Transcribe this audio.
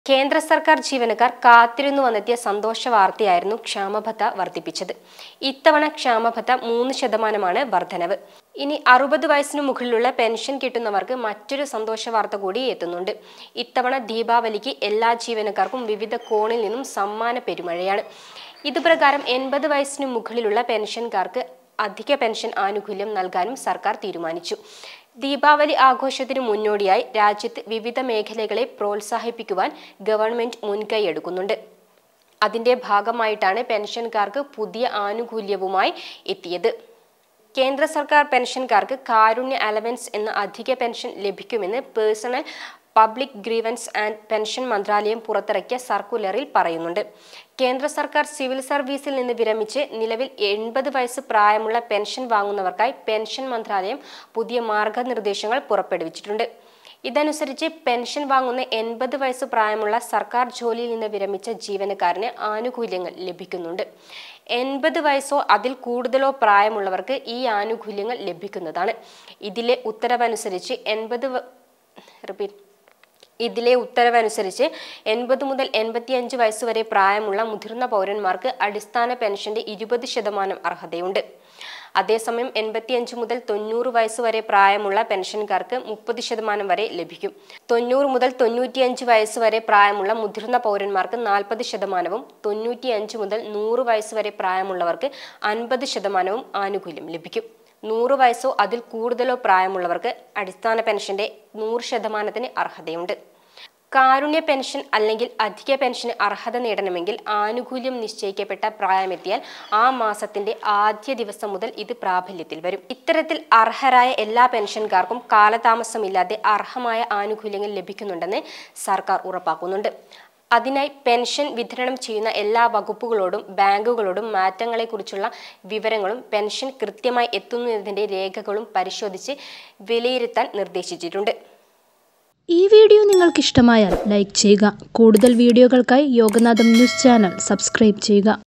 കേന്ദ്ര സർക്കാർ ജീവനക്കാർ കാത്തിരുന്നു വന്നെത്തിയ സന്തോഷ വാർത്തയായിരുന്നു ക്ഷാമബത്ത വർദ്ധിപ്പിച്ചത് ഇത്തവണ ക്ഷാമബത്ത മൂന്ന് ശതമാനമാണ് വർധനവ് ഇനി അറുപത് വയസ്സിനു മുകളിലുള്ള പെൻഷൻ കിട്ടുന്നവർക്ക് മറ്റൊരു സന്തോഷ വാർത്ത കൂടി എത്തുന്നുണ്ട് ഇത്തവണ ദീപാവലിക്ക് എല്ലാ ജീവനക്കാർക്കും വിവിധ കോണിൽ നിന്നും സമ്മാന പെരുമഴയാണ് ഇതുപ്രകാരം എൺപത് വയസ്സിനു മുകളിലുള്ള പെൻഷൻകാർക്ക് അധിക പെൻഷൻ ആനുകൂല്യം നൽകാനും സർക്കാർ തീരുമാനിച്ചു ദീപാവലി ആഘോഷത്തിന് മുന്നോടിയായി രാജ്യത്ത് വിവിധ മേഖലകളെ പ്രോത്സാഹിപ്പിക്കുവാൻ ഗവൺമെന്റ് മുൻകൈയെടുക്കുന്നുണ്ട് അതിന്റെ ഭാഗമായിട്ടാണ് പെൻഷൻകാർക്ക് പുതിയ ആനുകൂല്യവുമായി എത്തിയത് കേന്ദ്ര സർക്കാർ പെൻഷൻകാർക്ക് കാരുണ്യ അലവൻസ് എന്ന അധിക പെൻഷൻ ലഭിക്കുമെന്ന് personnel public grievances and pension മന്ത്രാലയം പുറത്തിറക്കിയ സർക്കുലറിൽ പറയുന്നുണ്ട് കേന്ദ്ര സർക്കാർ സിവിൽ സർവീസിൽ നിന്ന് വിരമിച്ച് നിലവിൽ എൺപത് വയസ്സ് പ്രായമുള്ള പെൻഷൻ വാങ്ങുന്നവർക്കായി പെൻഷൻ മന്ത്രാലയം പുതിയ മാർഗനിർദ്ദേശങ്ങൾ പുറപ്പെടുവിച്ചിട്ടുണ്ട് ഇതനുസരിച്ച് പെൻഷൻ വാങ്ങുന്ന എൺപത് വയസ്സ് പ്രായമുള്ള സർക്കാർ ജോലിയിൽ നിന്ന് വിരമിച്ച ജീവനക്കാരന് ആനുകൂല്യങ്ങൾ ലഭിക്കുന്നുണ്ട് എൺപത് വയസ്സോ അതിൽ കൂടുതലോ പ്രായമുള്ളവർക്ക് ഈ ആനുകൂല്യങ്ങൾ ലഭിക്കുന്നതാണ് ഇതിലെ ഉത്തരവനുസരിച്ച് എൺപത് റിപ്പീറ്റ് ഇതിലെ ഉത്തരവനുസരിച്ച് എൺപത് മുതൽ എൺപത്തിയഞ്ച് വയസ്സ് വരെ പ്രായമുള്ള മുതിർന്ന പൗരന്മാർക്ക് അടിസ്ഥാന പെൻഷന്റെ ഇരുപത് ശതമാനം അർഹതയുണ്ട് അതേസമയം എൺപത്തിയഞ്ച് മുതൽ തൊണ്ണൂറ് വയസ്സ് വരെ പ്രായമുള്ള പെൻഷൻകാർക്ക് മുപ്പത് ശതമാനം വരെ ലഭിക്കും തൊണ്ണൂറ് മുതൽ തൊണ്ണൂറ്റിയഞ്ച് വയസ്സ് വരെ പ്രായമുള്ള മുതിർന്ന പൗരന്മാർക്ക് നാൽപ്പത് ശതമാനവും തൊണ്ണൂറ്റിയഞ്ച് മുതൽ നൂറ് വയസ്സ് വരെ പ്രായമുള്ളവർക്ക് അൻപത് ശതമാനവും ആനുകൂല്യം ലഭിക്കും നൂറ് വയസ്സോ അതിൽ കൂടുതലോ പ്രായമുള്ളവർക്ക് അടിസ്ഥാന പെൻഷന്റെ നൂറ് ശതമാനത്തിന് അർഹതയുണ്ട് കാരുണ്യ പെൻഷൻ അല്ലെങ്കിൽ അധിക പെൻഷന് അർഹത നേടണമെങ്കിൽ ആനുകൂല്യം നിശ്ചയിക്കപ്പെട്ട പ്രായമെത്തിയാൽ ആ മാസത്തിന്റെ ആദ്യ ദിവസം മുതൽ ഇത് പ്രാബല്യത്തിൽ വരും ഇത്തരത്തിൽ അർഹരായ എല്ലാ പെൻഷൻകാർക്കും കാലതാമസമില്ലാതെ അർഹമായ ആനുകൂല്യങ്ങൾ ലഭിക്കുന്നുണ്ടെന്ന് സർക്കാർ ഉറപ്പാക്കുന്നുണ്ട് അതിനായി പെൻഷൻ വിതരണം ചെയ്യുന്ന എല്ലാ വകുപ്പുകളോടും ബാങ്കുകളോടും മാറ്റങ്ങളെക്കുറിച്ചുള്ള വിവരങ്ങളും പെൻഷൻ കൃത്യമായി എത്തുന്നതിന്റെ രേഖകളും പരിശോധിച്ച് വിലയിരുത്താൻ നിർദ്ദേശിച്ചിട്ടുണ്ട് ഈ വീഡിയോ നിങ്ങൾക്ക് ഇഷ്ടമായാൽ ലൈക്ക് ചെയ്യുക കൂടുതൽ വീഡിയോകൾക്കായി യോഗനാഥം ന്യൂസ് ചാനൽ സബ്സ്ക്രൈബ് ചെയ്യുക